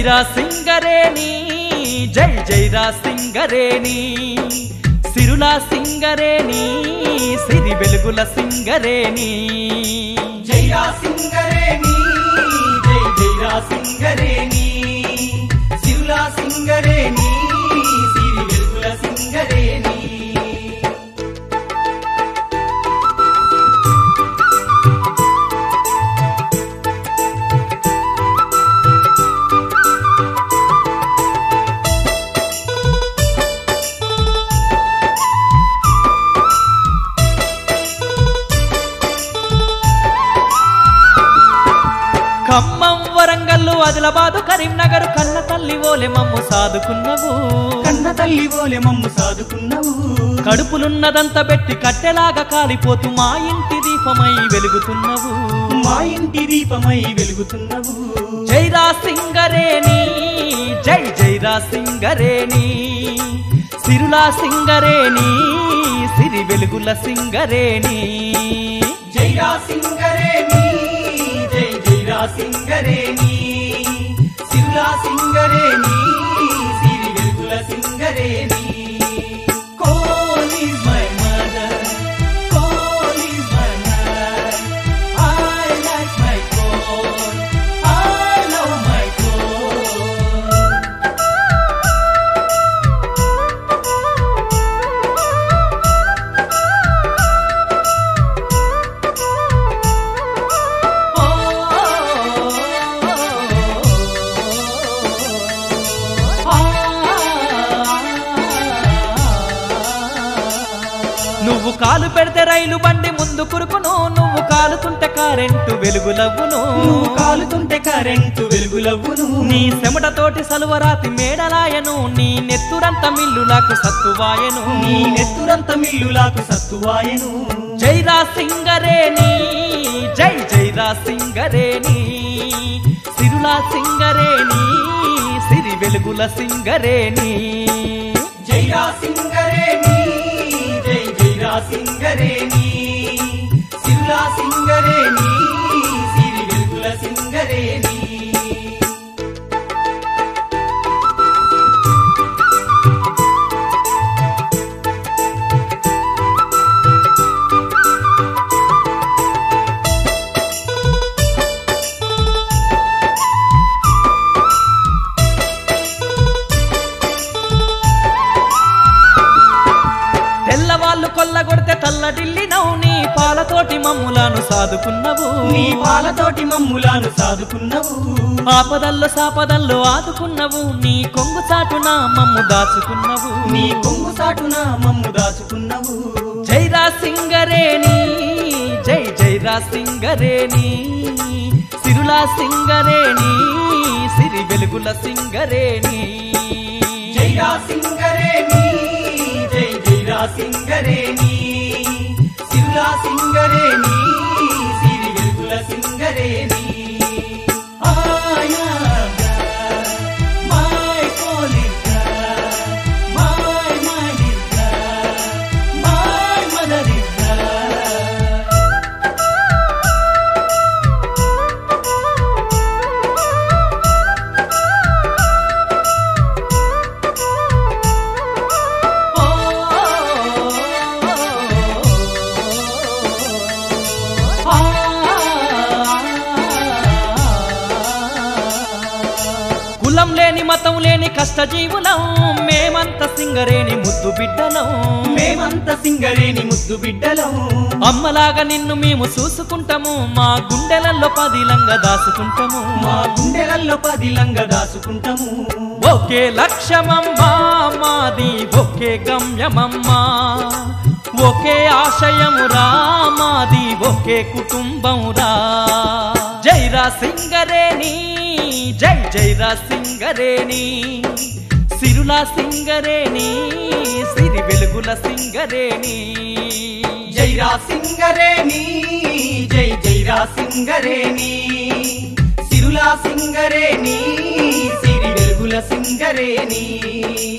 జైరా సింగరేణి జై జైరా సింగరేణి సిరుల సింగరేణి సిరి వెలుగుల సింగరేణి జైరా సింగరేణి జై జైరా సింగరేణి శివులా సింగరేణి సిరి వెలుగుల సింగరేణి ఖమ్మం వరంగల్లు ఆదిలాబాదు కరీంనగర్ కన్న తల్లి ఓలె మమ్ము సాదుకున్నవు కన్న తల్లి ఓలె మమ్ము సాదుకున్నవు కడుపులున్నదంతా పెట్టి కట్టెలాగా కాలిపోతూ మా ఇంటి దీపమై వెలుగుతున్నవు మా ఇంటి దీపమై వెలుగుతున్నవు జైరా సింగరేణి జై జైరా సింగరేణి సిరులా సింగరేణి సిరి వెలుగుల సింగరేణి జైరా సింగరేణి జై జైరా సింగరేణి శివులా సింగరేణి సిరి వెలుగుల Singareni Coal is my mother, coal is my mother. I like my coal, I love my coal. నువ్వు కాలు పెడితే రైలు బండి ముందు కురుకును నువ్వు కాలుతుంటే కారెంటు వెలుగులవ్వును నువ్వు కాలుతుంటే కరెంటు వెలుగులవ్వును నీ చెమటతోటి సలువరాతి మేడలాయను నీ నెత్తురంత మిల్లులకు సత్తువాయను నీ నెత్తురంత మిల్లులాకు సత్తువాయను జైరా సింగరేణి జై జైరా సింగరేణి సిరులా సింగరేణి సిరి వెలుగుల సింగరేణి జైరా సింగరేణి జై జైరా సింగరేణి శివులా సింగరేణి సిరి వెలుగుల సింగరేణి తెల్లవాళ్ళు కొల్లగొడితే తల్లడిల్లినవు నీ పాలతోటి మమ్ములను సాదుకున్నవు నీ పాలతోటి మమ్ములను సాదుకున్నవు ఆపదల్లో సాపదల్లో ఆదుకున్నవు నీ కొంగు చాటున మమ్ము దాచుకున్నవు నీ కొంగు సాటున మమ్ము దాచుకున్నవు జైరా సింగరేణి జై జైరా సింగరేణి సిరులా సింగరేణి సిరి వెలుగుల సింగరేణి జైరా సింగరేణి జై జైరా సింగరేణి శివులా సింగరేణి సిరి వెలుగుల Singareni I am God, my call is God, my mind is God, my mother is God. కులం లేని మతం లేని కష్టజీవులం మేమంత సింగరేణి ముద్దు బిడ్డలం మేమంత సింగరేణి ముద్దు బిడ్డలం అమ్మలాగా నిన్ను మేము చూసుకుంటాము మా గుండెలలో పదిలంగా దాచుకుంటాము మా గుండెలల్లో పదిలంగా దాచుకుంటాము ఒకే లక్ష్యమమ్మా మాది ఒకే గమ్యమమ్మా ఒకే ఆశయమురా మాది ఒకే కుటుంబమురా జైరా సింగరేణి జై జైరా సింగరేణి సిరుల సింగరేణి సిరి వెలుగుల సింగరేణి జైరా సింగరేణి జై జైరా సింగరేణి సిరులా సింగరేణి సిరి వెలుగుల సింగరేణి